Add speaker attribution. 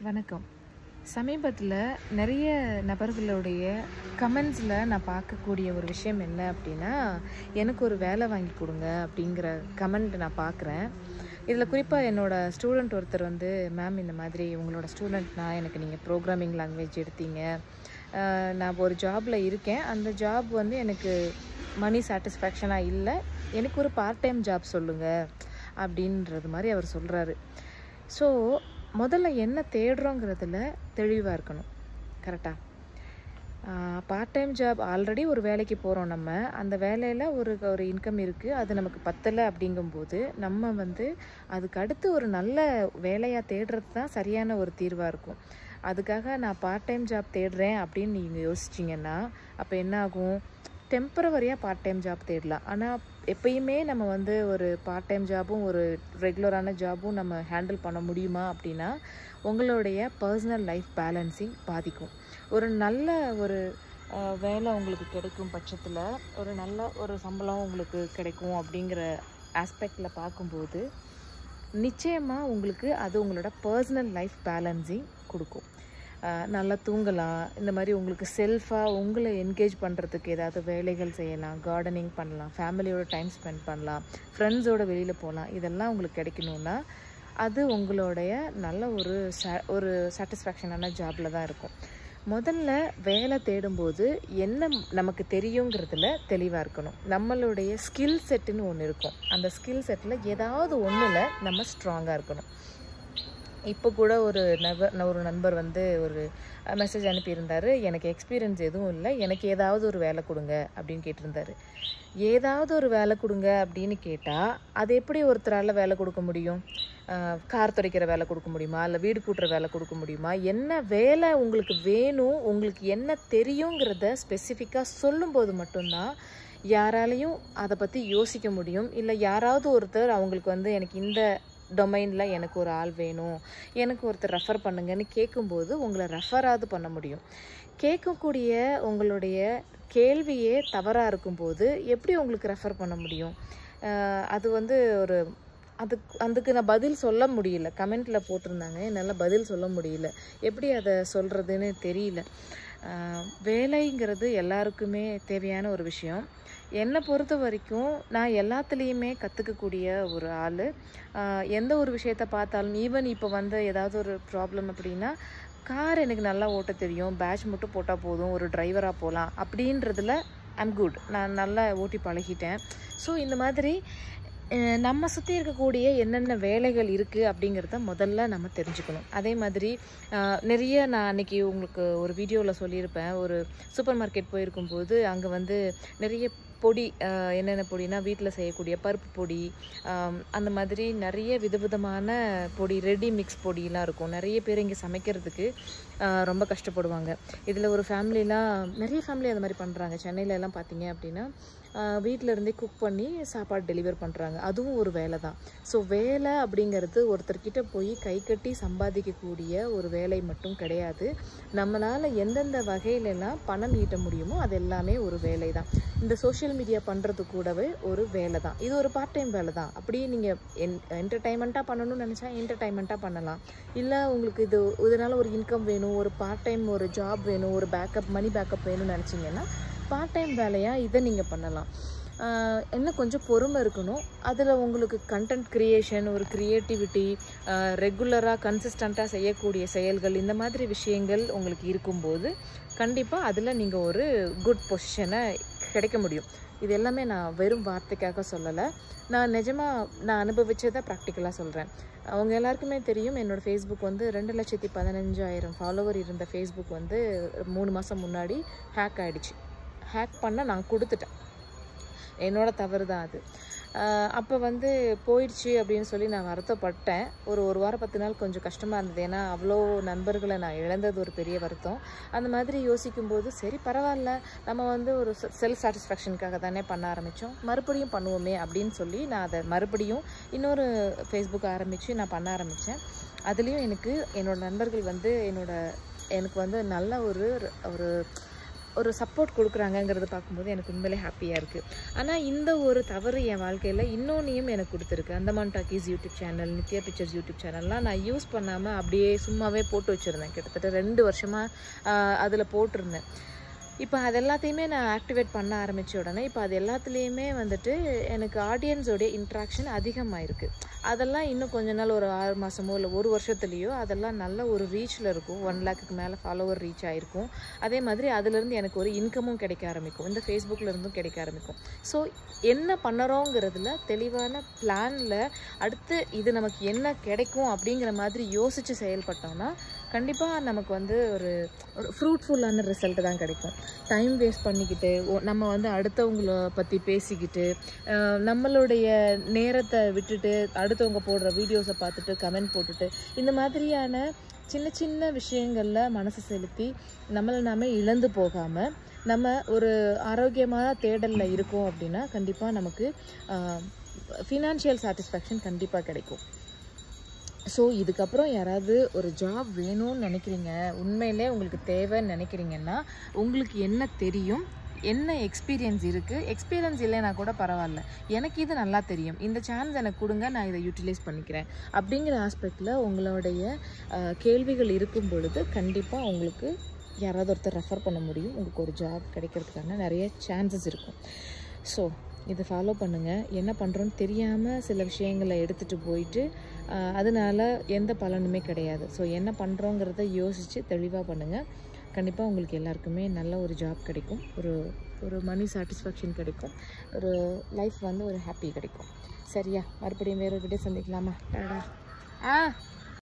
Speaker 1: வணக்கம் சமீபத்தில் நிறைய நபர்களுடைய கமெண்ட்ஸில் நான் பார்க்கக்கூடிய ஒரு விஷயம் என்ன அப்படின்னா எனக்கு ஒரு வேலை வாங்கி கொடுங்க அப்படிங்கிற கமெண்ட் நான் பார்க்குறேன் இதில் குறிப்பாக என்னோடய ஸ்டூடெண்ட் ஒருத்தர் வந்து மேம் இந்த மாதிரி உங்களோட ஸ்டூடெண்ட்னா எனக்கு நீங்கள் ப்ரோக்ராமிங் லாங்குவேஜ் எடுத்தீங்க அஹ் நான் ஒரு ஜாபில் இருக்கேன் அந்த ஜாப் வந்து எனக்கு மணி சாட்டிஸ்ஃபேக்ஷனாக இல்லை எனக்கு ஒரு பார்ட் டைம் ஜாப் சொல்லுங்கள் அப்படின்றது மாதிரி அவர் சொல்கிறாரு ஸோ முதல்ல என்ன தேடுறோங்கிறதுல தெளிவாக இருக்கணும் கரெக்டாக பார்ட் டைம் ஜாப் ஆல்ரெடி ஒரு வேலைக்கு போகிறோம் நம்ம அந்த வேலையில் ஒரு ஒரு இன்கம் இருக்குது அது நமக்கு பத்தலை அப்படிங்கும்போது நம்ம வந்து அதுக்கு அடுத்து ஒரு நல்ல வேலையாக தேடுறது தான் சரியான ஒரு தீர்வாக இருக்கும் அதுக்காக நான் பார்ட் டைம் ஜாப் தேடுறேன் அப்படின்னு நீங்கள் யோசிச்சிங்கன்னா அப்போ என்ன ஆகும் டெம்பரவரியாக பார்ட் டைம் ஜாப் தேடலாம் ஆனால் எப்பயுமே நம்ம வந்து ஒரு பார்ட் டைம் ஜாபும் ஒரு ரெகுலரான ஜாபும் நம்ம ஹேண்டில் பண்ண முடியுமா அப்படின்னா உங்களுடைய பர்சனல் லைஃப் பேலன்சிங் பாதிக்கும் ஒரு நல்ல ஒரு அஹ், வேலை உங்களுக்கு கிடைக்கும் பட்சத்தில் ஒரு நல்ல ஒரு சம்பளம் உங்களுக்கு கிடைக்கும் அப்படிங்கிற ஆஸ்பெக்டில் பார்க்கும்போது நிச்சயமாக உங்களுக்கு அது உங்களோட பர்சனல் லைஃப் பேலன்சிங் கொடுக்கும் அஹ் நல்லா தூங்கலாம் இந்த மாதிரி உங்களுக்கு செல்ஃபாக உங்களை என்கேஜ் பண்ணுறதுக்கு ஏதாவது வேலைகள் செய்யலாம் கார்டனிங் பண்ணலாம் ஃபேமிலியோட டைம் ஸ்பெண்ட் பண்ணலாம் ஃப்ரெண்ட்ஸோட வெளியில் போகலாம் இதெல்லாம் உங்களுக்கு கிடைக்கணும்னா அது உங்களுடைய நல்ல ஒரு ச ஒரு சாட்டிஸ்ஃபேக்ஷனான ஜாபில் தான் இருக்கும் முதல்ல வேலை தேடும்போது என்ன நமக்கு தெரியுங்கிறதுல தெளிவாக இருக்கணும் நம்மளுடைய ஸ்கில் செட்டுன்னு ஒன்று இருக்கும் அந்த ஸ்கில் செட்டில் ஏதாவது ஒன்றில் நம்ம ஸ்ட்ராங்காக இருக்கணும் இப்போ கூட ஒரு நபர் ஒரு நண்பர் வந்து ஒரு மெசேஜ் அனுப்பியிருந்தார் எனக்கு எக்ஸ்பீரியன்ஸ் எதுவும் இல்லை எனக்கு ஏதாவது ஒரு வேலை கொடுங்க அப்படின்னு கேட்டிருந்தாரு ஏதாவது ஒரு வேலை கொடுங்க அப்படின்னு கேட்டால் அது எப்படி ஒருத்தரால் வேலை கொடுக்க முடியும் ஆஹ் கார் துடைக்கிற வேலை கொடுக்க முடியுமா இல்லை வீடு கூட்டுற வேலை கொடுக்க முடியுமா என்ன வேலை உங்களுக்கு வேணும் உங்களுக்கு என்ன தெரியுங்கிறத ஸ்பெசிஃபிக்காக சொல்லும்போது மட்டும்தான் யாராலையும் அதை பற்றி யோசிக்க முடியும் இல்லை யாராவது ஒருத்தர் அவங்களுக்கு வந்து எனக்கு இந்த டொமைனில் எனக்கு ஒரு ஆள் வேணும் எனக்கு ஒருத்தர் ரெஃபர் பண்ணுங்கன்னு கேட்கும்போது உங்களை ரெஃபராவது பண்ண முடியும் கேட்கக்கூடிய உங்களுடைய கேள்வியே தவறாக இருக்கும்போது எப்படி உங்களுக்கு ரெஃபர் பண்ண முடியும் ஆஹ் அது வந்து ஒரு அதுக்கு அதுக்கு நான் பதில் சொல்ல முடியல கமெண்ட்டில் போட்டிருந்தாங்க என்னால் பதில் சொல்ல முடியல எப்படி அதை சொல்கிறதுன்னு தெரியல ஆஹ் வேலைங்கிறது எல்லாருக்குமே தேவையான ஒரு விஷயம் என்னை பொறுத்த வரைக்கும் நான் எல்லாத்துலேயுமே கற்றுக்கக்கூடிய ஒரு ஆள் எந்த ஒரு விஷயத்த பார்த்தாலும் ஈவன் இப்போ வந்து ஏதாவது ஒரு ப்ராப்ளம் அப்படின்னா கார் எனக்கு நல்லா ஓட்ட தெரியும் பேட்ச் மட்டும் போட்டால் போதும் ஒரு டிரைவராக போகலாம் அப்படின்றதுல ஐம் குட் நான் நல்லா ஓட்டி பழகிட்டேன் ஸோ இந்த மாதிரி அஹ், நம்ம சுற்றி இருக்கக்கூடிய என்னென்ன வேலைகள் இருக்குது அப்படிங்கிறத முதல்ல நம்ம தெரிஞ்சுக்கணும் அதே மாதிரி அஹ், நிறைய நான் அன்னைக்கு உங்களுக்கு ஒரு வீடியோவில் சொல்லியிருப்பேன் ஒரு சூப்பர் மார்க்கெட் போயிருக்கும்போது அங்கே வந்து நிறைய பொடி அஹ், என்னென்ன பொடினா வீட்டில் செய்யக்கூடிய பருப்பு பொடி ஆம், அந்த மாதிரி நிறைய விதவிதமான பொடி ரெடி மிக்ஸ் பொடியெலாம் இருக்கும் நிறைய பேர் இங்கே சமைக்கிறதுக்கு ஆஹ், ரொம்ப கஷ்டப்படுவாங்க இதில் ஒரு ஃபேமிலிலாம் நிறைய ஃபேமிலி அது மாதிரி பண்ணுறாங்க சென்னையில எல்லாம் பார்த்தீங்க அப்படின்னா வீட்டில் இருந்தே குக் பண்ணி சாப்பாடு டெலிவர் பண்ணுறாங்க அதுவும் ஒரு வேலை தான் ஸோ வேலை அப்படிங்கிறது ஒருத்தர்கிட்ட போய் கை கட்டி சம்பாதிக்கக்கூடிய ஒரு வேலை மட்டும் கிடையாது நம்மளால் எந்தெந்த வகையிலெல்லாம் பணம் ஈட்ட முடியுமோ அது எல்லாமே ஒரு வேலை தான் இந்த சோஷியல் மீடியா பண்ணுறது கூடவே ஒரு வேலை தான் இது ஒரு பார்ட் டைம் வேலை தான் அப்படியே நீங்கள் என் என்டர்டைன்மெண்ட்டாக பண்ணணும்னு நினச்சா என்டர்டைன்மெண்ட்டாக பண்ணலாம் இல்லை உங்களுக்கு இது இதனால் ஒரு இன்கம் வேணும் ஒரு பார்ட் டைம் ஒரு ஜாப் வேணும் ஒரு பேக்கப் மணி பேக்கப் வேணும்னு நினச்சிங்கன்னா பார்ட் டைம் வேலையாக இதை நீங்கள் பண்ணலாம் ஆஹ் இன்னும் கொஞ்சம் பொறுமை இருக்கணும் அதில் உங்களுக்கு கண்டென்ட் க்ரியேஷன் ஒரு க்ரியேட்டிவிட்டி ரெகுலராக கன்சிஸ்டண்ட்டாக செய்யக்கூடிய செயல்கள் இந்த மாதிரி விஷயங்கள் உங்களுக்கு இருக்கும்போது கண்டிப்பாக அதில் நீங்கள் ஒரு குட் பொசிஷனை கிடைக்க முடியும் இது எல்லாமே நான் வெறும் வார்த்தைக்காக சொல்லலை நான் நிஜமாக நான் அனுபவிச்சதை ப்ராக்டிக்கலாக சொல்கிறேன் அவங்க எல்லாருக்குமே தெரியும் என்னோடய ஃபேஸ்புக் வந்து ரெண்டு லட்சத்தி பதினஞ்சாயிரம் ஃபாலோவர் இருந்த ஃபேஸ்புக் வந்து மூணு மாதம் முன்னாடி ஹேக் ஆயிடுச்சு ஹேக் பண்ண நான் கொடுத்துட்டேன் என்னோட தவறு தான் அது அப்போ வந்து போயிடுச்சு அப்படின்னு சொல்லி நான் வருத்தப்பட்டேன் ஒரு ஒரு வாரம் பத்து நாள் கொஞ்சம் கஷ்டமாக இருந்தது ஏன்னா அவ்வளோ நண்பர்களை நான் இழந்தது ஒரு பெரிய வருத்தம் அந்த மாதிரி யோசிக்கும்போது சரி பரவாயில்ல நம்ம வந்து ஒரு செல்ஃப் சாட்டிஸ்ஃபேக்ஷனுக்காக தானே பண்ண ஆரம்பித்தோம் மறுபடியும் பண்ணுவோமே அப்படின்னு சொல்லி நான் அதை மறுபடியும் இன்னொரு ஃபேஸ்புக் ஆரம்பித்து நான் பண்ண ஆரம்பித்தேன் அதுலேயும் எனக்கு என்னோட நண்பர்கள் வந்து என்னோட எனக்கு வந்து நல்ல ஒரு ஒரு ஒரு சப்போர்ட் கொடுக்குறாங்கங்கிறத பார்க்கும்போது எனக்கு உண்மையிலே ஹாப்பியாக இருக்குது ஆனால் இந்த ஒரு தவறு என் வாழ்க்கையில் இன்னொன்னையும் எனக்கு கொடுத்துருக்கு Andaman talkies YouTube channel Nithya pictures YouTube சேனல்லாம் நான் யூஸ் பண்ணாமல் அப்படியே சும்மாவே போட்டு வச்சுருந்தேன் கிட்டத்தட்ட ரெண்டு வருஷமாக அதில் போட்டிருந்தேன் இப்போ அது எல்லாத்தையுமே நான் ஆக்டிவேட் பண்ண ஆரம்பித்த உடனே இப்போ அது எல்லாத்துலேயுமே வந்துட்டு எனக்கு ஆடியன்ஸோடைய இன்ட்ராக்ஷன் அதிகமாயிருக்கு அதெல்லாம் இன்னும் கொஞ்ச நாள் ஒரு ஆறு மாதமோ இல்லை ஒரு வருஷத்துலேயோ அதெல்லாம் நல்ல ஒரு ரீச்சில் இருக்கும் ஒன் லேக்குக்கு மேலே ஃபாலோவர் ரீச் ஆகிருக்கும் அதே மாதிரி அதுலேருந்து எனக்கு ஒரு இன்கமும் கிடைக்க ஆரம்பிக்கும் இந்த ஃபேஸ்புக்கில் இருந்தும் கிடைக்க ஆரம்பிக்கும் ஸோ என்ன பண்ணுறோங்கிறதுல தெளிவான பிளானில் அடுத்து இது நமக்கு என்ன கிடைக்கும் அப்படிங்கிற மாதிரி யோசித்து செயல்பட்டோம்னா கண்டிப்பாக நமக்கு வந்து ஒரு ஒரு ஃப்ரூட்ஃபுல்லான ரிசல்ட் தான் கிடைக்கும் டைம் வேஸ்ட் பண்ணிக்கிட்டு ஒ- நம்ம வந்து அடுத்தவங்கள பற்றி பேசிக்கிட்டு அஹ், நம்மளுடைய நேரத்தை விட்டுட்டு அடுத்தவங்க போடுற வீடியோஸை பார்த்துட்டு கமெண்ட் போட்டுட்டு இந்த மாதிரியான சின்ன சின்ன விஷயங்களில் மனசு செலுத்தி நம்மளை நாம இழந்து போகாமல் நம்ம ஒரு ஆரோக்கியமான தேடலில் இருக்கோம் அப்படின்னா கண்டிப்பாக நமக்கு ஃபினான்ஷியல் சாட்டிஸ்ஃபேக்ஷன் கண்டிப்பாக கிடைக்கும் ஸோ இதுக்கப்புறம் யாராவது ஒரு ஜாப் வேணும்னு நினைக்கிறீங்க உண்மையிலே உங்களுக்கு தேவைன்னு நினைக்கிறீங்கன்னா உங்களுக்கு என்ன தெரியும் என்ன எக்ஸ்பீரியன்ஸ் இருக்குது எக்ஸ்பீரியன்ஸ் இல்லைனா கூட பரவாயில்ல எனக்கு இது நல்லா தெரியும் இந்த சான்ஸ் எனக்கு கொடுங்க நான் இதை யூட்டிலைஸ் பண்ணிக்கிறேன் அப்படிங்கிற ஆஸ்பெக்டில் உங்களுடைய அஹ், கேள்விகள் இருக்கும் பொழுது கண்டிப்பாக உங்களுக்கு யாராவது ஒருத்தர் ரெஃபர் பண்ண முடியும் உங்களுக்கு ஒரு ஜாப் கிடைக்கிறதுக்கான நிறைய சான்சஸ் இருக்கும் ஸோ இதை ஃபாலோ பண்ணுங்கள் என்ன பண்ணுறோன்னு தெரியாமல் சில விஷயங்களை எடுத்துகிட்டு போயிட்டு ஆஹ், அதனால எந்த பலனுமே கிடையாது ஸோ என்ன பண்ணுறோங்கிறத யோசித்து தெளிவாக பண்ணுங்கள் கண்டிப்பாக உங்களுக்கு எல்லாருக்குமே நல்ல ஒரு ஜாப் கிடைக்கும் ஒரு ஒரு மணி சாட்டிஸ்ஃபேக்ஷன் கிடைக்கும் ஒரு லைஃப் வந்து ஒரு ஹாப்பி கிடைக்கும் சரியா மறுபடியும் வேறு ஒரு வீடியோ சந்திக்கலாமா டாடா ஆ